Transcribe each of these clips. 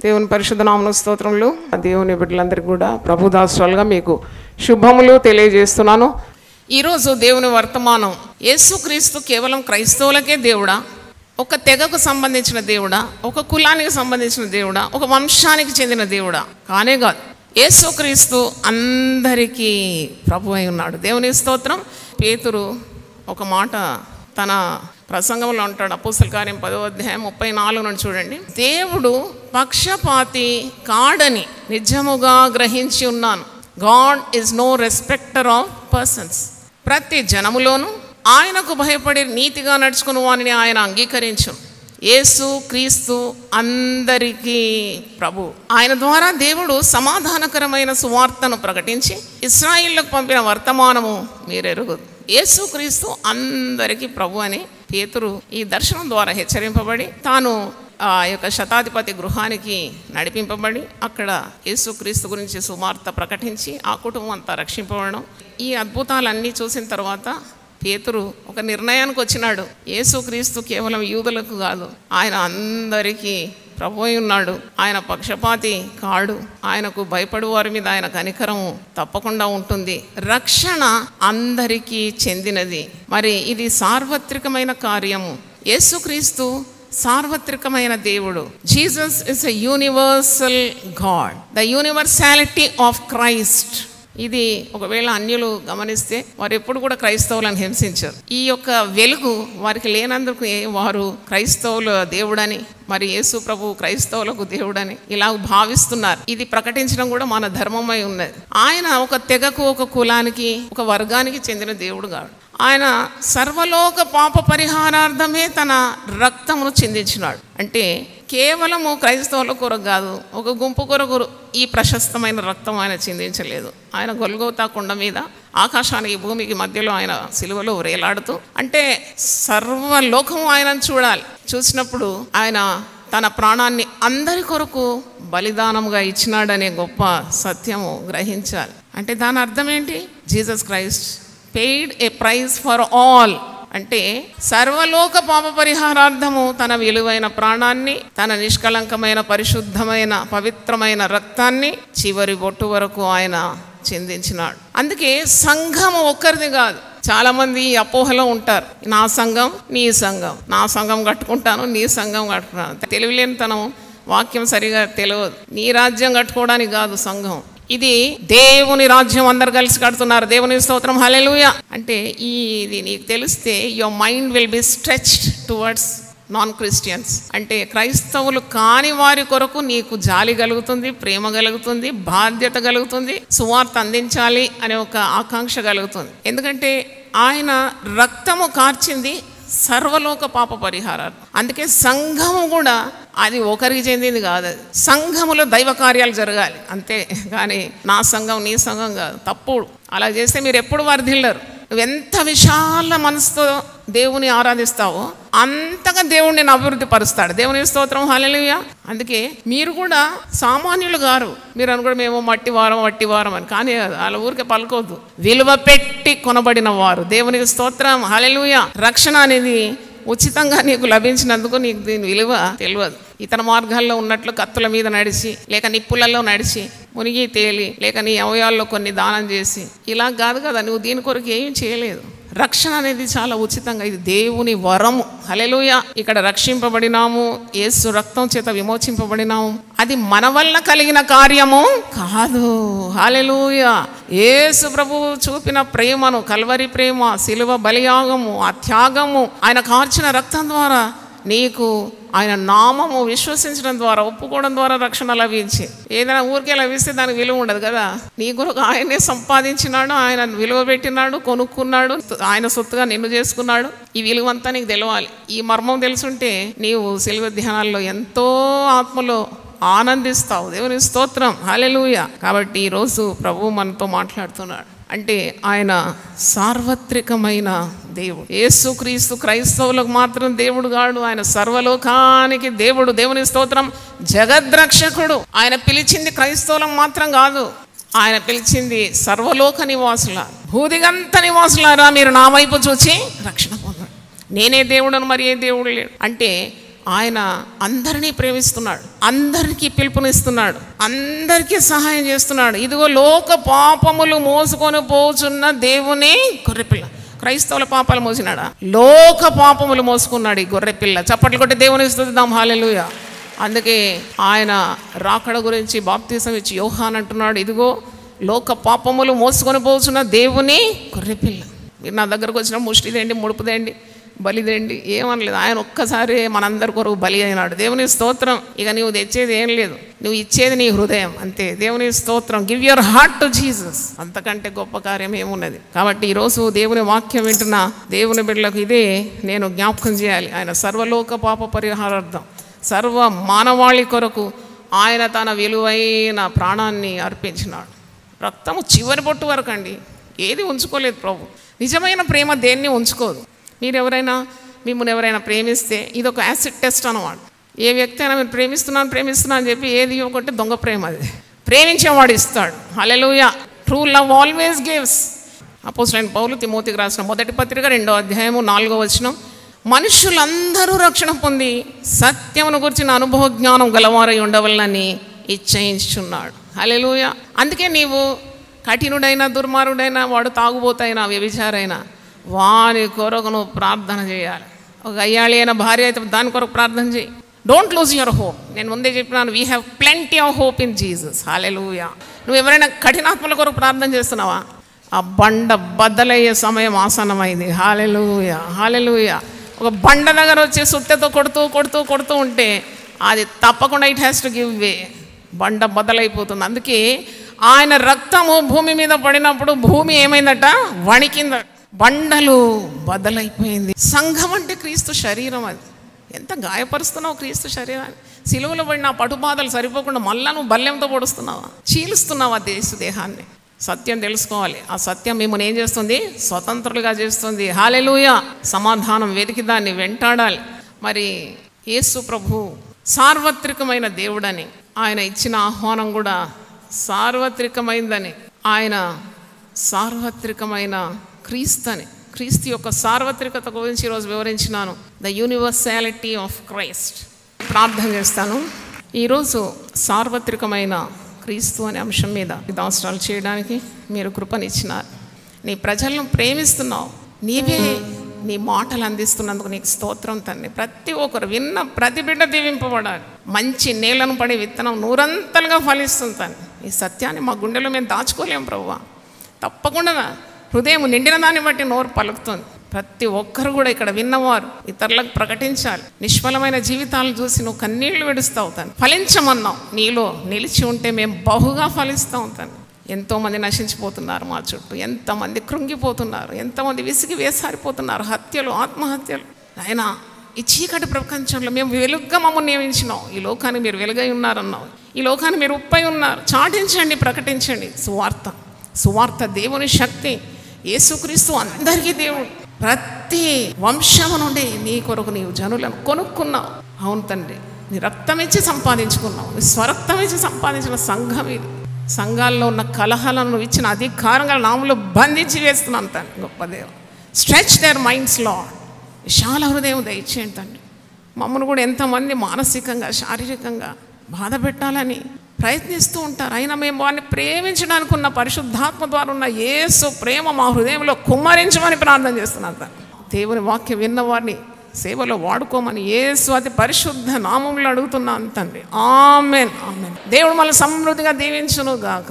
దేవుని పరిశుద్ధ నామన స్తోత్రములు దేవుని బిడ్డలందరికీ కూడా ప్రభుదాసురాలుగా మీకు శుభములు తెలియజేస్తున్నాను ఈరోజు దేవుని వర్తమానం యేసుక్రీస్తు కేవలం క్రైస్తవులకే దేవుడా ఒక తెగకు సంబంధించిన దేవుడా ఒక కులానికి సంబంధించిన దేవుడా ఒక వంశానికి చెందిన దేవుడా కానే కాదు యేసుక్రీస్తు అందరికీ ప్రభు అయి ఉన్నాడు దేవుని స్తోత్రం పేతురు ఒక మాట తన ప్రసంగంలో అంటాడు అపోసల కార్యం పదో అధ్యాయం ముప్పై నాలుగు నుండి చూడండి దేవుడు పక్షపాతి కాడని నిజముగా గ్రహించి ఉన్నాను God is no respecter of persons ప్రతి జనములోనూ ఆయనకు భయపడి నీతిగా నడుచుకుని వారిని ఆయన అంగీకరించు యేసు క్రీస్తు అందరికీ ప్రభు ఆయన ద్వారా దేవుడు సమాధానకరమైన సువార్తను ప్రకటించి ఇస్రాయిల్లకు పంపిన వర్తమానము మీరెరుగు యేసు క్రీస్తు అందరికీ ప్రభు అని పేతురు ఈ దర్శనం ద్వారా హెచ్చరింపబడి తాను ఆ యొక్క శతాధిపతి గృహానికి నడిపింపబడి అక్కడ యేసుక్రీస్తు గురించి సువార్త ప్రకటించి ఆ కుటుంబం అంతా రక్షింపబడడం ఈ అద్భుతాలన్నీ చూసిన తర్వాత పేతురు ఒక నిర్ణయానికి వచ్చినాడు యేసుక్రీస్తు కేవలం యూదులకు కాదు ఆయన అందరికీ ప్రభు అయి ఉన్నాడు ఆయన పక్షపాతి కాడు ఆయనకు భయపడు వారి మీద ఆయన కనికరము తప్పకుండా ఉంటుంది రక్షణ అందరికీ చెందినది మరి ఇది సార్వత్రికమైన కార్యము యేసుక్రీస్తు సార్వత్రికమైన దేవుడు Jesus is a universal God the universality of Christ ఇది ఒకవేళ అన్యులు గమనిస్తే వారు ఎప్పుడు కూడా క్రైస్తవులను హింసించారు ఈ యొక్క వెలుగు వారికి లేనందుకు ఏ- వారు క్రైస్తవుల దేవుడని మరి యేసు ప్రభు క్రైస్తవులకు దేవుడని ఇలా భావిస్తున్నారు ఇది ప్రకటించడం కూడా మన ధర్మమై ఉన్నది ఆయన ఒక తెగకు ఒక కులానికి ఒక వర్గానికి చెందిన దేవుడు కాదు ఆయన సర్వలోక పాప పరిహారార్థమే తన రక్తమును చిందించినాడు అంటే కేవలము క్రైస్తవుల కొరకు కాదు ఒక గుంపు కొరకు ఈ ప్రశస్తమైన రక్తం ఆయన చిందించలేదు ఆయన గొల్గోతా కొండ మీద ఆకాశానికి భూమికి మధ్యలో ఆయన సిలువలో వేలాడుతూ అంటే సర్వలోకము ఆయనను చూడాలి చూసినప్పుడు ఆయన తన ప్రాణాన్ని అందరి కొరకు బలిదానముగా ఇచ్చినాడనే గొప్ప సత్యము గ్రహించాలి అంటే దాని అర్థం ఏంటి Jesus Christ paid a price for all అంటే సర్వలోక పాప పరిహారార్థము తన విలువైన ప్రాణాన్ని తన నిష్కలంకమైన పరిశుద్ధమైన పవిత్రమైన రక్తాన్ని చివరి బొట్టు వరకు ఆయన చెందించినాడు అందుకే సంఘము ఒక్కరిది కాదు చాలా మంది ఈ అపోహలో ఉంటారు నా సంఘం నీ సంఘం నా సంఘం కట్టుకుంటాను నీ సంఘం కట్టుకుంటాను తెలివిలేనితనం వాక్యం సరిగా తెలియదు నీ రాజ్యం కట్టుకోవడానికి కాదు సంఘం ఇది దేవుని రాజ్యం అందరు కలిసి కడుతున్నారు దేవుని స్తోత్రం హలెలుయ అంటే ఈ ఇది నీకు తెలిస్తే your mind will be stretched towards non Christians అంటే క్రైస్తవులు కాని వారి కొరకు నీకు జాలి కలుగుతుంది ప్రేమ కలుగుతుంది బాధ్యత కలుగుతుంది సువార్త అందించాలి అనే ఒక ఆకాంక్ష కలుగుతుంది ఎందుకంటే ఆయన రక్తము కార్చింది సర్వలోక పాప పరిహారాలు అందుకే సంఘము కూడా అది ఒకరికి చెందింది కాదు అది సంఘములో దైవ కార్యాలు జరగాలి అంతే కానీ నా సంఘం నీ సంఘం కాదు తప్పుడు అలా చేస్తే మీరు ఎప్పుడు వర్ధిల్లరు నువ్వు ఎంత విశాల మనసుతో దేవుని ఆరాధిస్తావో అంతగా దేవుడిని నేను అభివృద్ధి పరుస్తాడు దేవుని స్తోత్రం హల్లెలూయా అందుకే మీరు కూడా సామాన్యులు గారు మీరు అనుకోవడం మేము మట్టి వారం మట్టి వారం అని కానీ వాళ్ళ ఊరికే పలుకోవద్దు విలువ పెట్టి కొనబడిన వారు దేవునికి స్తోత్రం హల్లెలూయా రక్షణ అనేది ఉచితంగా నీకు లభించినందుకు నీకు దీని విలువ తెలియదు ఇతర మార్గాల్లో ఉన్నట్లు కత్తుల మీద నడిచి లేక నిప్పులలో నడిచి మునిగి తేలి లేక నీ అవయాల్లో కొన్ని దానం చేసి ఇలా కాదు కదా నువ్వు దీని కొరకు ఏం చేయలేదు రక్షణ అనేది చాలా ఉచితంగా ఇది దేవుని వరము హలెలుయ ఇక్కడ రక్షింపబడినాము యేసు రక్తం చేత విమోచింపబడినాము అది మన వల్ల కలిగిన కార్యము కాదు హాలెలూయ యేసు ప్రభువు చూపిన ప్రేమను కల్వరి ప్రేమ శిలువ బలియాగము ఆ త్యాగము ఆయన కార్చిన రక్తం ద్వారా నీకు ఆయన నామము విశ్వసించడం ద్వారా ఒప్పుకోవడం ద్వారా రక్షణ లభించి ఏదైనా ఊరికే లభిస్తే దానికి విలువ ఉండదు కదా నీ కొరకు ఆయనే సంపాదించినాడు ఆయన విలువ పెట్టినాడు కొనుక్కున్నాడు ఆయన సొత్తుగా నిన్ను చేసుకున్నాడు ఈ విలువ అంతా నీకు తెలవాలి ఈ మర్మం తెలుసుంటే నీవు సిల్వ ధ్యానాల్లో ఎంతో ఆత్మలో ఆనందిస్తావు దేవుని స్తోత్రం హాలెలూయ కాబట్టి ఈరోజు ప్రభు మనతో మాట్లాడుతున్నాడు అంటే ఆయన సార్వత్రికమైన దేవుడు యేసుక్రీస్తు క్రైస్తవులకు మాత్రం దేవుడు కాడు ఆయన సర్వలోకానికి దేవుడు దేవుని స్తోత్రం జగద్రక్షకుడు ఆయన పిలిచింది క్రైస్తవులకు మాత్రం కాదు ఆయన పిలిచింది సర్వలోక నివాసుల భూదిగంత నివాసులారా మీరు నా వైపు చూచి రక్షణ పొందండి నేనే దేవుడను మరి ఏ దేవుడు లేడు అంటే ఆయన అందరినీ ప్రేమిస్తున్నాడు అందరికీ పిలుపునిస్తున్నాడు అందరికీ సహాయం చేస్తున్నాడు ఇదిగో లోక పాపములు మోసుకొని పోచున్న దేవుని గొర్రెపిల్ల క్రైస్తవుల పాపాలు మోసినాడా లోక పాపములు మోసుకున్నాడు ఈ గొర్రెపిల్ల చప్పట్లు కొట్టి దేవుని స్థుతిద్దాం హాలెలుయ అందుకే ఆయన రాకడ గురించి బాప్తీసం ఇచ్చి యోహాన్ అంటున్నాడు ఇదిగో లోక పాపములు మోసుకొని పోచున్న దేవుని గొర్రెపిల్ల మీరు నా దగ్గరకు వచ్చిన ముష్టిదేండి ముడుపుదేండి బలిదేండి ఏమనలేదు ఆయన ఒక్కసారి మనందరి కొరకు బలి అయినాడు దేవుని స్తోత్రం ఇక నీవు తెచ్చేది ఏం లేదు నువ్వు ఇచ్చేది నీ హృదయం అంతే దేవుని స్తోత్రం give your heart to Jesus అంతకంటే గొప్ప కార్యం ఏమున్నది కాబట్టి ఈరోజు దేవుని వాక్యం వింటున్న దేవుని బిడ్డలకు ఇదే నేను జ్ఞాపకం చేయాలి ఆయన సర్వలోక పాప పరిహారార్థం సర్వ మానవాళి కొరకు ఆయన తన విలువైన ప్రాణాన్ని అర్పించినాడు రక్తము చివరి పొట్టు వరకు అండి ఏది ఉంచుకోలేదు ప్రభు నిజమైన ప్రేమ దేన్ని ఉంచుకోదు మీరు ఎవరైనా మిమ్మల్ని ఎవరైనా ప్రేమిస్తే ఇది ఒక యాసిడ్ టెస్ట్ అన్నమాట ఏ వ్యక్తి అయినా మీరు ప్రేమిస్తున్నాను ప్రేమిస్తున్నాను అని చెప్పి ఏది ఇవ్వకుంటే దొంగ ప్రేమ అది ప్రేమించేవాడు ఇస్తాడు హలెలుయ true love always gives opposite పౌలు తిమోతికి రాసిన మొదటి పత్రిక రెండో అధ్యాయము నాలుగో వచనం మనుషులందరూ రక్షణ పొంది సత్యమును గురించిన అనుభవ జ్ఞానం గలవారై ఉండవలనని ఇచ్చయించుచున్నాడు హలెలుయ అందుకే నీవు కఠినుడైన దుర్మార్గుడైన వాడు తాగుబోతైనా వ్యభిచారైనా వాని కొరకు నువ్వు ప్రార్థన చేయాలి ఒక అయ్యాళి అయిన భార్య అయితే దాని కొరకు ప్రార్థన చేయి డోంట్ లూజ్ యువర్ హోప్ నేను ముందే చెప్పినాను we have plenty of hope in Jesus హాలెలుయా నువ్వు ఎవరైనా కఠినాత్మల కొరకు ప్రార్థన చేస్తున్నావా ఆ బండ బద్దలయ్యే సమయం ఆసన్నమైంది హాలెలుయ హాలెలుయ ఒక బండ దగ్గర వచ్చి సుత్తెతో కొడుతూ కొడుతూ కొడుతూ ఉంటే అది తప్పకుండా it has to give way బండ బద్దలైపోతుంది అందుకే ఆయన రక్తము భూమి మీద పడినప్పుడు భూమి ఏమైందట వణికిందట బండలు బద్దలైపోయింది సంఘం అంటే క్రీస్తు శరీరం అది ఎంత గాయపరుస్తున్నావు క్రీస్తు శరీరాన్ని సిలువలో పడిన ఆ పటుబాధలు సరిపోకుండా మళ్ళా నువ్వు బల్యంతో పొడుస్తున్నావా చీలుస్తున్నావా దేశ దేహాన్ని సత్యం తెలుసుకోవాలి ఆ సత్యం మిమ్మల్ని ఏం చేస్తుంది స్వతంత్రులుగా చేస్తుంది హాలెలుయ సమాధానం వెతికి దాన్ని వెంటాడాలి మరి యేసు ప్రభు సార్వత్రికమైన దేవుడని ఆయన ఇచ్చిన ఆహ్వానం కూడా సార్వత్రికమైందని ఆయన సార్వత్రికమైన క్రీస్తని క్రీస్తు యొక్క సార్వత్రికత గురించి ఈరోజు వివరించినాను ద యూనివర్సాలిటీ ఆఫ్ క్రైస్ట్ ప్రార్థన చేస్తాను ఈరోజు సార్వత్రికమైన క్రీస్తు అనే అంశం మీద దాసరాలు చేయడానికి మీరు కృపనిచ్చినారు నీ ప్రజలను ప్రేమిస్తున్నావు నీవే నీ మాటలు అందిస్తున్నందుకు నీకు స్తోత్రం తండ్రి ప్రతి ఒక్కరు విన్న ప్రతి బిడ్డ దీవింపబడాలి మంచి నేలను పడే విత్తనం నూరంతలుగా ఫలిస్తుంది తండ్రి ఈ సత్యాన్ని మా గుండెలో మేము దాచుకోలేం ప్రభువా తప్పకుండా హృదయం నిండిన దాన్ని బట్టి నోరు పలుకుతుంది ప్రతి ఒక్కరు కూడా ఇక్కడ విన్నవారు ఇతరులకు ప్రకటించాలి నిష్ఫలమైన జీవితాలను చూసి నువ్వు కన్నీళ్లు విడుస్తావు తాను ఫలించమన్నావు నీలో నిలిచి ఉంటే మేము బహుగా ఫలిస్తాం తాను ఎంతోమంది నశించిపోతున్నారు మా చుట్టూ ఎంతమంది కృంగిపోతున్నారు ఎంతమంది విసిగి వేసారిపోతున్నారు హత్యలు ఆత్మహత్యలు ఆయన ఈ చీకటి ప్రపంచంలో మేము వెలుగ్గా మమ్మల్ని నియమించినాం ఈ లోకాన్ని మీరు వెలుగై ఉన్నారన్నావు ఈ లోకాన్ని మీరు ఉప్పై ఉన్నారు చాటించండి ప్రకటించండి సువార్త సువార్త దేవుని శక్తి యేసుక్రీస్తు అందరికీ దేవుడు ప్రతి వంశము నుండి నీ కొరకు నీవు జనులను కొనుక్కున్నావు అవును తండ్రి నీ రక్తం ఇచ్చి సంపాదించుకున్నావు నీ స్వరక్తం ఇచ్చి సంపాదించిన సంఘం ఇది సంఘాల్లో ఉన్న కలహాలను నువ్వు ఇచ్చిన అధికారంగా నాములు బంధించి వేస్తున్నాను తండ్రి గొప్ప దేవు స్ట్రెచ్ దేర్ మైండ్స్ లో విశాల హృదయం దయచేయండి తండ్రి మమ్మల్ని కూడా ఎంతమంది మానసికంగా శారీరకంగా బాధ పెట్టాలని ప్రయత్నిస్తూ ఉంటారు అయినా మేము వారిని ప్రేమించడానికి ఉన్న పరిశుద్ధాత్మ ద్వారా ఉన్న యేసు ప్రేమ మా హృదయంలో కుమ్మరించమని ప్రార్థన చేస్తున్నాను తండ్రి. దేవుని వాక్యం విన్న వారిని సేవలో వాడుకోమని యేసు అతి పరిశుద్ధ నామంలో అడుగుతున్నాను తండ్రి ఆమెన్ ఆమెన్ దేవుడు మళ్ళీ సమృద్ధిగా దీవించును గాక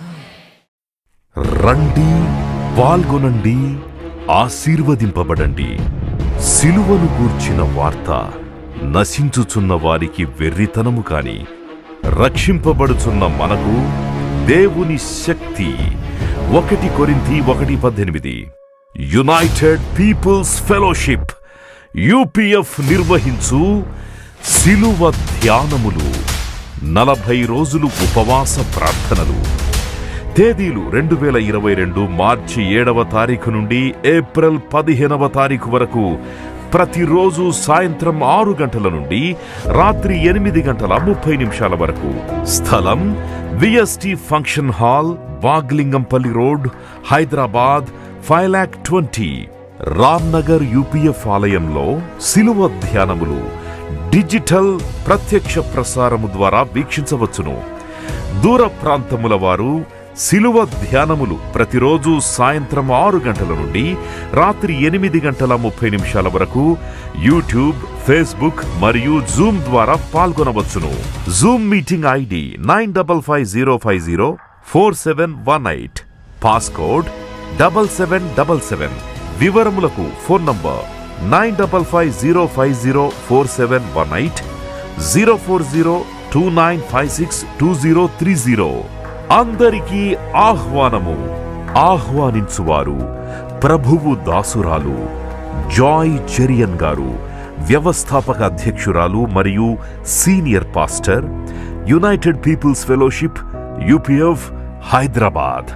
రండి పాల్గొనండి ఆశీర్వదింపబడండి సిలువను గూర్చిన వార్త నశించుచున్న వారికి వెర్రితనము కాని రక్షింపబడుచున్న మనకు దేవుని శక్తి ఒకటి కొరింథీ ఒకటి పద్దెనిమిది యునైటెడ్ పీపుల్స్ ఫెలోషిప్ యూపీఎఫ్ నిర్వహించు సిలువ ధ్యానములు నలభై రోజులు ఉపవాస ప్రార్థనలు తేదీలు రెండు వేల ఇరవై రెండు మార్చి ఏడవ తారీఖు నుండి ఏప్రిల్ పదిహేనవ తారీఖు వరకు ప్రతిరోజు సాయంత్రం ఆరు గంటల నుండి రాత్రి ఎనిమిది గంటల ముప్పై నిమిషాల వరకు స్థలం VST function hall Vaglingampalli road Hyderabad five lakh twenty Ramnagar UPF ఆలయంలో సిలువ ధ్యానములు డిజిటల్ ప్రత్యక్ష ప్రసారము ద్వారా వీక్షించవచ్చును దూర ప్రాంతముల వారు శిలువ ధ్యానములు ప్రతిరోజు సాయంత్రం ఆరు గంటల నుండి రాత్రి ఎనిమిది గంటల ముప్పై నిమిషాల వరకు యూట్యూబ్ ఫేస్బుక్ మరియు జూమ్ ద్వారా పాల్గొనవచ్చును Zoom meeting ID nine double five zero five zero four seven one eight passcode double seven double seven వివరములకు phone number nine double five zero five zero four seven one eight zero four zero two nine five six two zero three zero అందరికీ ఆహ్వానము ఆహ్వానించువారు ప్రభువు దాసురాలు Joy Cherian గారు వ్యవస్థాపక అధ్యక్షురాలు మరియు senior pastor United Peoples Fellowship UPF Hyderabad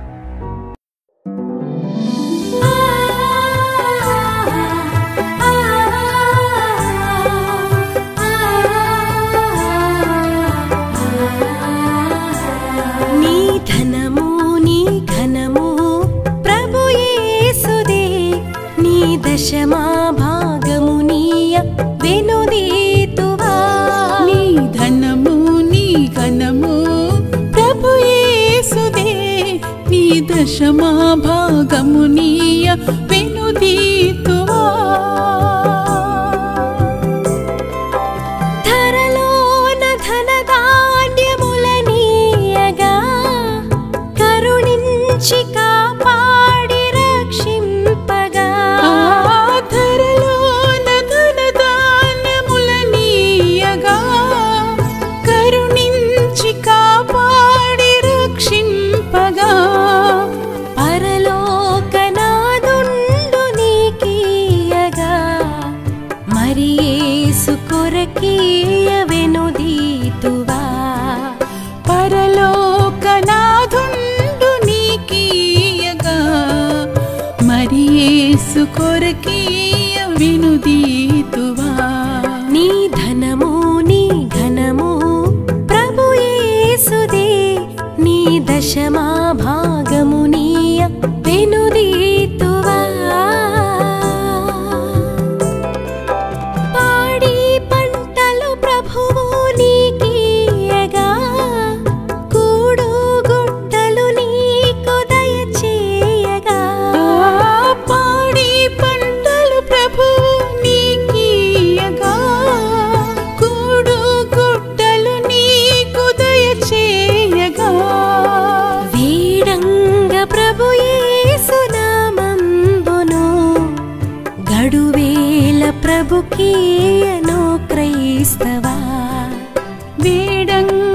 నీ ధనము నీ ఘనము ప్రభు యేసుదే నీ దశమా భాగము నీయ వెనుదీతువా నీ ధనము నీ ఘనము ప్రభు యేసుదే నీ దశమా భాగము నీయ వెనుదీతువా ధరలోన ధనధాన్యములనీయగా కరుణించి కాపాడి రక్షింపగా ఆధరలోన ధనధాన్యములనీయగా కరుణించి కాపాడి రక్షింపగా పరలోకనాదుండు నీకీయగా మరి యేసు కొరకీయ వెనుదీతువా పరలోకనాథుండు నీకీయగా మరి యేసు కొరకీయ వినుదీతువా నీ ధనము నీ ఘనము ప్రభు యేసుదే నీ దశమా భాగము నీయ వెనుదీతువా పాడి పంటలు ప్రభువు నీకీయగా కూడు గుట్టలు నీకు దయచేయగా ఆ పాడి పంటలు ప్రభు నీకీయగా కూడు గుట్టలు నీకు దయచేయగా వీడంగ ప్రభు యేసునామంబును గడువేల ప్రభుకీయను క్రైస్తవా వేడంగ